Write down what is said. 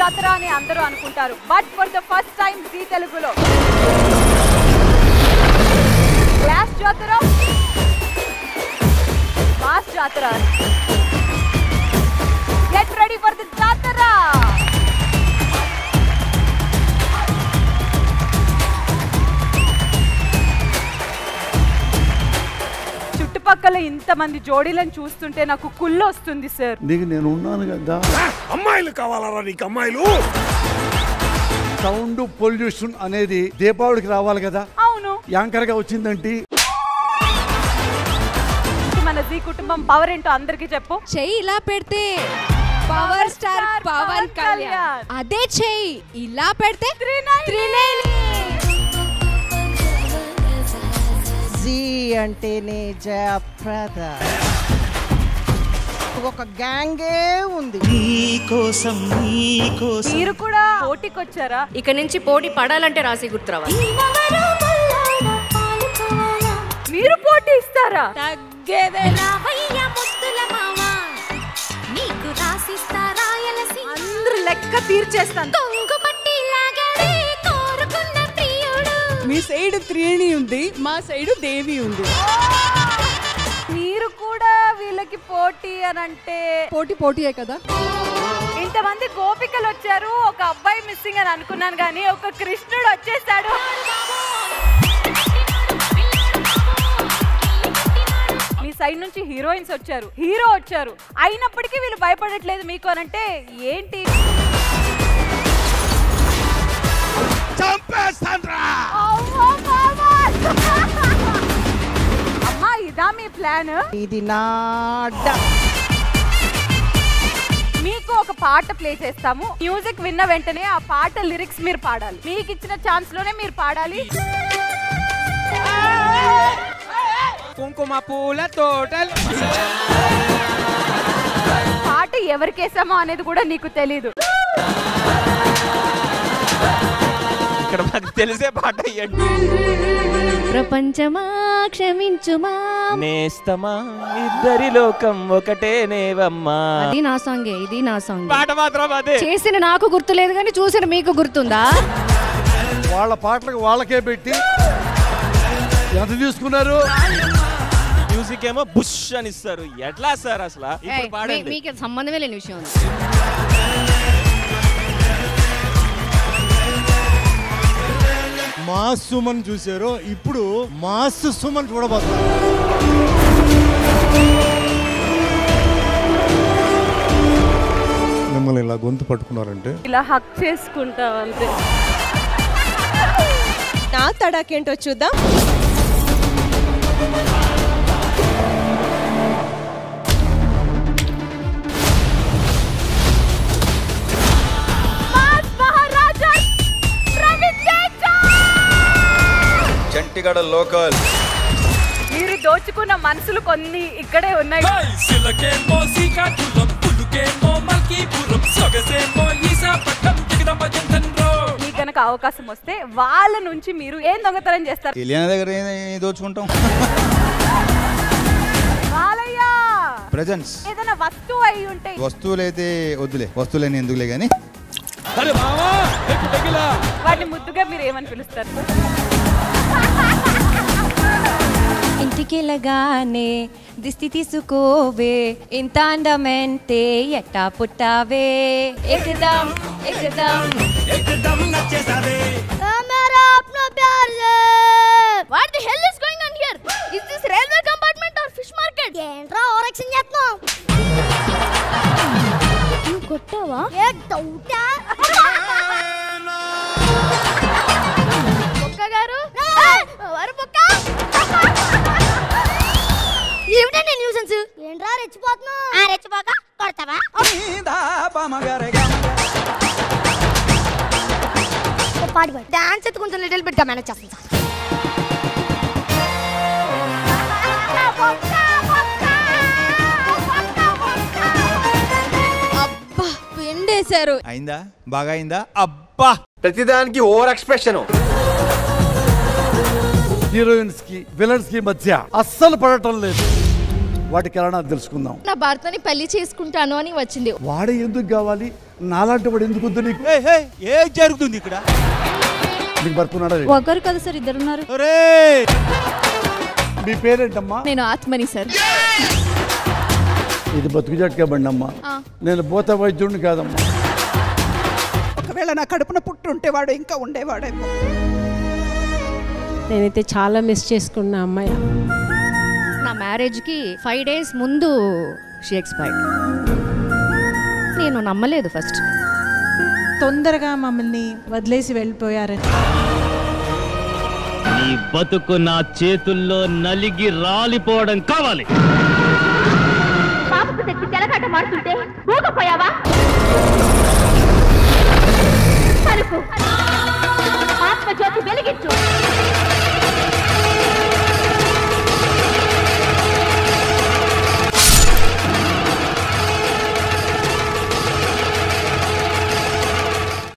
జాతర అని అందరూ అనుకుంటారు but for the first time Zee తెలుగులో క్లాస్ జాతర మాస్ జాతర గెట్ రెడీ ఫర్ ద జాతర చుట్టుపక్కల ఇంతమంది జోడీలను చూస్తుంటే నాకు కుళ్ళు వస్తుంది సార్ నీకు నేను ఉన్నాను కదా అమ్మాయిలు కావాలరా నీకు అమ్మాయిలు సౌండ్ పొల్యూషన్ అనేది దీపావళికి రావాలి కదా అవును యాంకర్ గా వచ్చిందంటే మన జీ కుటుంబం పవర్ ఏంటో అందరికీ చెప్పు చెయ్యి ఇలా పెడితే power star star Pawan Pawan Kalyan Kalyan. అదే చెయ్యి ఇలా పెడితే త్రినయని. త్రినేని జీ అంటేనే జయప్రద ఒక గ్యాంగే ఉంది మీరు కూడా పోటీకి వచ్చారా ఇక నుంచి పోటీ పడాలంటే రాసి గుర్తురావాలి మీరు పోటీ ఇస్తారా అందరు లెక్క తీర్చేస్తాను మీ సైడ్ త్రివేణి ఉంది మా సైడ్ దేవి ఉంది మీరు కూడా వీళ్ళకి పోటీ అని అంటే పోటీ పోటీయే కదా ఇంతమంది గోపికలు వచ్చారు ఒక అబ్బాయి మిస్సింగ్ అని అనుకున్నాను కానీ ఒక కృష్ణుడు వచ్చేసాడు మీ సైడ్ నుంచి హీరోయిన్స్ వచ్చారు హీరో వచ్చారు అయినప్పటికీ వీళ్ళు భయపడట్లేదు మీకు అని అంటే ఏంటి చంపేస్తాన్రా అమ్మో బాబా! అమ్మా ఇదా మీ ప్లాన్ ఇది నా అడ్డ మీకు ఒక పాట ప్లే చేస్తాము మ్యూజిక్ విన్న వెంటనే ఆ పాట లిరిక్స్ మీరు పాడాలి మీకు ఇచ్చిన ఛాన్స్ లోనే మీరు పాడాలి కుంకుమ పూల తోటలు పాట ఎవరికేసామో అనేది కూడా నీకు తెలీదు ఇక్కడ మాకు తెలిసే పాట ఇయ్యండి ప్రపంచమా క్షమించుమా నేస్తమా ఇద్దరి లోకం ఒకటే నేవమ్మా అది నా సాంగే ఇది నా సాంగ్ పాట మాత్రం అదే చేసిన నాకు గుర్తులేదు కానీ చూసిన మీకు గుర్తుందా వాళ్ళ పాటలకు వాళ్ళకే పెట్టి ఎంత తీసుకున్నారు మ్యూజిక్ ఏమో బుష్ అని ఇస్తారు ఎట్లా సార్ అసలు ఇప్పుడు పాడండి మీకు సంబంధమే లేని విషయం ఉంది. మాస్ సుమన్ చూసారో ఇప్పుడు మాస్ సుమన్ చూడబోతున్నారు మిమ్మల్ని ఇలా గొంతు పట్టుకున్నారంటే ఇలా హక్ చేసుకుంటాం అంతే నా తడాకేంటో చూద్దాం మాస్ మహారాజా రవితేజ! చంటిగడ లోకల్ మీరు దోచుకున్న మనసులు కొన్ని ఇక్కడే ఉన్నాయి సిలకేమో శ్రీకాకుళం పులుకేమో మల్కీపురం సొగసేమో ఈశాపట్నం జగదమ్మజంతన్రో మీకు కనుక అవకాశం వస్తే వాళ్ళ నుంచి మీరు ఏం దొంగతనం చేస్తారు తెలియని దగ్గర ఏ- దోచుకుంటాం బాలయ్య ప్రజెంట్స్ ఏదైనా వస్తువు అయి ఉంటే వస్తువులైతే వద్దులే వస్తువులేని ఎందుకులే కానీ అరే మావా ఎక్కు తగిలా వాటిని ముద్దుగా మీరు ఏమని పిలుస్తారు ఇంటికెళ్ళగానే దిష్టి తీసుకోవే ఇంత అందమెంటే ఎట్టా పుట్టావే ఎక్కదాం ఎక్కదాం ఎక్కదం నచ్చేసావే what the hell is going on here is this railway compartment or fish market ఏంట్రా ఓవరాక్షన్ చేస్తున్నావ్ నువ్వు కొట్టావా ఏ డౌటా బొక్క గారు వారు బొక్క ఏమిటండి న్యూసెన్స్ ఏంట్రా రెచ్చిపోతున్నావు ఆ రెచ్చిపోక కొడతావా పాడి పాడి డాన్స్ అయితే కొంచెం లిటిల్ బిట్ గా మేనేజ్ చేస్తాను సార్ అబ్బా పిండేశారు అయిందా బాగా అయిందా అబ్బా ప్రతిదానికి ఓవర్ ఎక్స్ప్రెషన్ హీరోయిన్స్ కి విలన్స్ కి మధ్య అస్సలు పడటం లేదు వాటి కారణాలు తెలుసుకుందాం నా భర్తని పెళ్లి చేసుకుంటాను అని వచ్చింది వాడే ఎందుకు కావాలి నాలాంటి వాడు ఎందుకు వద్దు నీకు ఏం జరుగుతుంది ఇక్కడ నీకు భర్త ఉన్నాడా ఒకరు కదా సార్ ఇద్దరు ఉన్నారు మీ పేరేంటమ్మా నేను ఆత్మని సార్ ఇది బతుకు జట్కా బండి అమ్మా ఆ. నేను భూత వైద్యుడిని కాదమ్మా ఒకవేళ నా కడుపున పుట్టి ఉంటేవాడు ఇంకా ఉండేవాడేమో నేనైతే చాలా మిస్ చేసుకున్నా అమ్మాయి నా మ్యారేజ్కి ఫైవ్ డేస్ ముందు షీ ఎక్స్పైర్డ్ నేను నమ్మలేదు ఫస్ట్ తొందరగా మమ్మల్ని వదిలేసి వెళ్ళిపోయారని నీ బతుకు నా చేతుల్లో నలిగి రాలిపోవడం కావాలి పాపకు తెచ్చి తెలకాట మాడుతుంటే ఊకపోయావా పలుకు ఆత్మజ్యోతి వెలిగించు